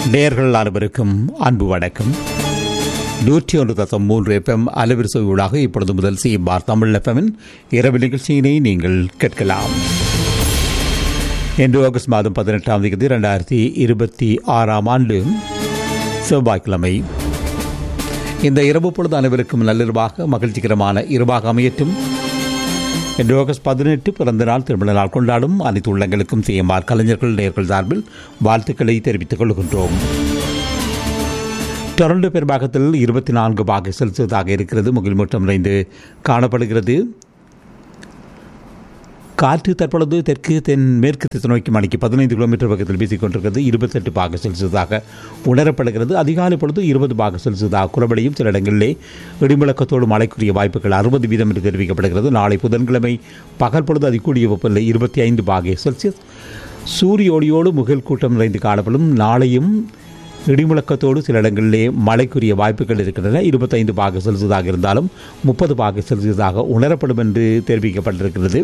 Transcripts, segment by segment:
நேர்கள் அனைவருக்கும் அன்பு வணக்கம் நூற்றி ஒன்று தசம் மூன்று எஃப்எம் அலைவரிசை ஊடாக இப்பொழுது முதல் சிஎம்ஆர் தமிழ் எஃப்எம்மின் இரவு நிகழ்ச்சியினை நீங்கள் கேட்கலாம் இன்று ஆகஸ்ட் மாதம் பதினெட்டாம் தேதி இரண்டாயிரத்தி இருபத்தி ஆறாம் ஆண்டு செவ்வாய்க்கிழமை இந்த இரவு பொழுது அனைவருக்கும் நள்ளிரவாக மகிழ்ச்சிகரமான இரவாக அமையட்டும் இன்று ஆகஸ்ட் பதினெட்டு பிறந்த நாள் திருமண நாள் கொண்டாடும் அனைத்து உள்ளங்களுக்கும் சிஎம்ஆர் கலைஞர்கள் நேர்கள் சார்பில் வாழ்த்துக்களை தெரிவித்துக் கொள்கின்றோம் டொரண்டோ பெரும்பாகத்தில் இருபத்தி நான்கு பாகை செல்சியஸாக இருக்கிறது முகில் மூட்டம் நிறைந்து காணப்படுகிறது காற்று தற்பொழுது தெற்கு தென் மேற்கு திசை நோக்கி மணிக்கு பதினைந்து கிலோமீட்டர் பக்கத்தில் வீசிக் கொண்டிருக்கிறது இருபத்தெட்டு பாக செல்சியஸாக உணரப்படுகிறது அதிகாலை பொழுது இருபது பாக செல்சியஸாக குறைபடியும் சில இடங்களிலே இடிமுழக்கத்தோடு மழைக்குரிய வாய்ப்புகள் அறுபது வீதம் என்று தெரிவிக்கப்படுகிறது நாளை புதன்கிழமை பகல் பொழுது அதிகூடிய வெப்பநிலை இருபத்தி ஐந்து பாகை செல்சியஸ் சூரிய ஒளியோடு முகில் கூட்டம் நிறைந்து காணப்படும் நாளையும் இடிமுழக்கத்தோடு சில இடங்களிலே மழைக்குரிய வாய்ப்புகள் இருக்கின்றன இருபத்தைந்து பாக செல்சியஸாக இருந்தாலும் முப்பது பாக செல்சியஸாக உணரப்படும் என்று தெரிவிக்கப்பட்டிருக்கிறது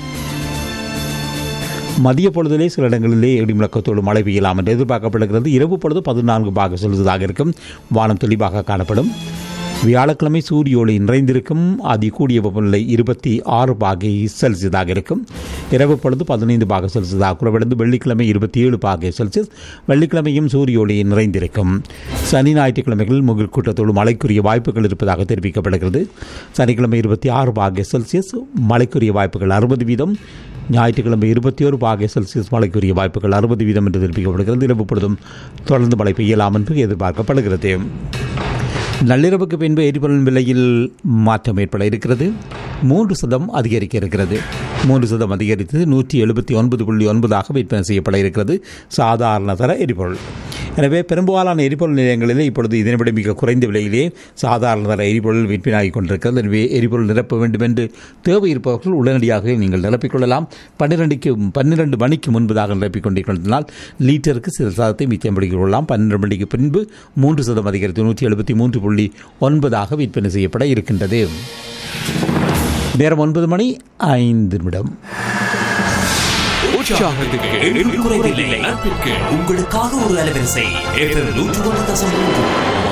மதிய பொழுதிலே சில இடங்களிலே இடிமுழக்கத்தோடு மழை பெய்யலாம் என்று எதிர்பார்க்கப்படுகிறது இரவு பொழுது பதினான்கு பாக செல்சியஸாக இருக்கும் வானம் தெளிவாக காணப்படும் வியாழக்கிழமை சூரிய ஒளி நிறைந்திருக்கும் அதி கூடிய வெப்பநிலை இருபத்தி ஆறு பாகை செல்சியஸாக இருக்கும் இரவு பொழுது பதினைந்து பாக செல்சியஸாக குறைவடைந்து வெள்ளிக்கிழமை இருபத்தி ஏழு பாகை செல்சியஸ் வெள்ளிக்கிழமையும் சூரிய ஒளி நிறைந்திருக்கும் சனி ஞாயிற்றுக்கிழமைகள் முகில் கூட்டத்தோடு மழைக்குரிய வாய்ப்புகள் இருப்பதாக தெரிவிக்கப்படுகிறது சனிக்கிழமை இருபத்தி ஆறு பாகை செல்சியஸ் மழைக்குரிய வாய்ப்புகள் அறுபது வீதம் ஞாயிற்றுக்கிழமை இருபத்தி ஒரு பாகை செல்சியஸ் மழைக்குரிய வாய்ப்புகள் அறுபது வீதம் என்று தெரிவிக்கப்படுகிறது இரவு பொழுதும் தொடர்ந்து மழை பெய்யலாம் என்று எதிர்பார்க்கப்படுகிறது நள்ளிரவுக்கு பின்பு எரிபொருள் விலையில் மாற்றம் ஏற்பட இருக்கிறது மூன்று சதம் அதிகரிக்க இருக்கிறது மூன்று சதம் அதிகரித்து நூற்றி எழுபத்தி ஒன்பது புள்ளி ஒன்பதாக விற்பனை செய்யப்பட இருக்கிறது சாதாரண தர எரிபொருள் எனவே பெரும்பாலான எரிபொருள் நிலையங்களில் இப்பொழுது இதனை விட மிக குறைந்த விலையிலே சாதாரண தர எரிபொருள் விற்பனையாகி கொண்டிருக்கிறது எனவே எரிபொருள் நிரப்ப வேண்டும் என்று தேவை இருப்பவர்கள் உடனடியாக நீங்கள் நிரப்பிக்கொள்ளலாம் பன்னிரெண்டுக்கு பன்னிரெண்டு மணிக்கு முன்பதாக நிரப்பிக் கொண்டிருக்கிறதுனால் லீட்டருக்கு சில சதத்தை மிச்சம் கொள்ளலாம் பன்னிரண்டு மணிக்கு பின்பு மூன்று சதம் அதிகரித்து நூற்றி எழுபத்தி மூன்று புள்ளி ஒன்பதாக விற்பனை செய்யப்பட இருக்கின்றது நேரம் ஒன்பது மணி ஐந்து நிமிடம் உற்சாகத்துக்கு எண்ணில் குறைவில்லை நட்பிற்கு உங்களுக்காக ஒரு அலைவரிசை FM நூற்று ஒன்று தசம் மூன்று.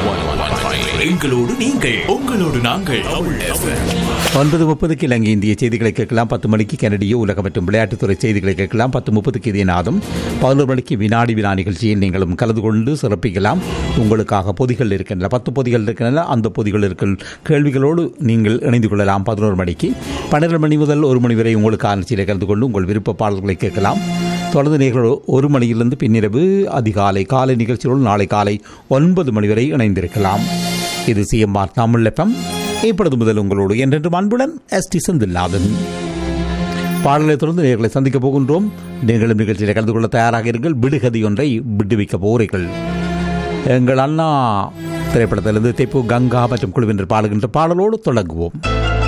எங்களோடு நீங்கள் உங்களோடு நாங்கள் ஒன்பது முப்பதுக்கு இலங்கை இந்திய செய்திகளை கேட்கலாம் பத்து மணிக்கு கனடிய உலக மற்றும் விளையாட்டுத்துறை செய்திகளை கேட்கலாம் பத்து முப்பதுக்கு இதே நாதம் பதினோரு மணிக்கு வினாடி வினா நிகழ்ச்சியில் நீங்களும் கலந்து கொண்டு சிறப்பிக்கலாம் உங்களுக்காக பொதிகள் இருக்கின்றன பத்து பொதிகள் இருக்கின்றன அந்த பொதிகள் இருக்கிற கேள்விகளோடு நீங்கள் இணைந்து கொள்ளலாம் பதினோரு மணிக்கு பன்னிரண்டு மணி முதல் ஒரு மணி வரை உங்களுக்கான நிகழ்ச்சியில் கலந்து கொண்டு உங்கள் விருப்ப பாடல்களை கேட்கலாம் தொடர்ந்து நீங்கள் ஒரு மணியிலிருந்து பின்னிரவு அதிகாலை காலை நிகழ்ச்சியோடு நாளை காலை ஒன்பது மணி வரை இணைந்திருக்கலாம் இது சிஎம்ஆர் தமிழ் எஃப்எம் இப்பொழுது முதல் உங்களோடு என்றென்றும் அன்புடன் எஸ் டி செந்தில்நாதன் பாடலை தொடர்ந்து நேர்களை சந்திக்கப் போகின்றோம் நீங்களும் நிகழ்ச்சியில் கலந்து கொள்ள தயாராக இருங்கள் விடுகதி ஒன்றை விடுவிக்க போகிறீர்கள் எங்கள் அண்ணா திரைப்படத்திலிருந்து தெப்பு கங்கா மற்றும் குழுவினர் பாடுகின்ற பாடலோடு தொடங்குவோம்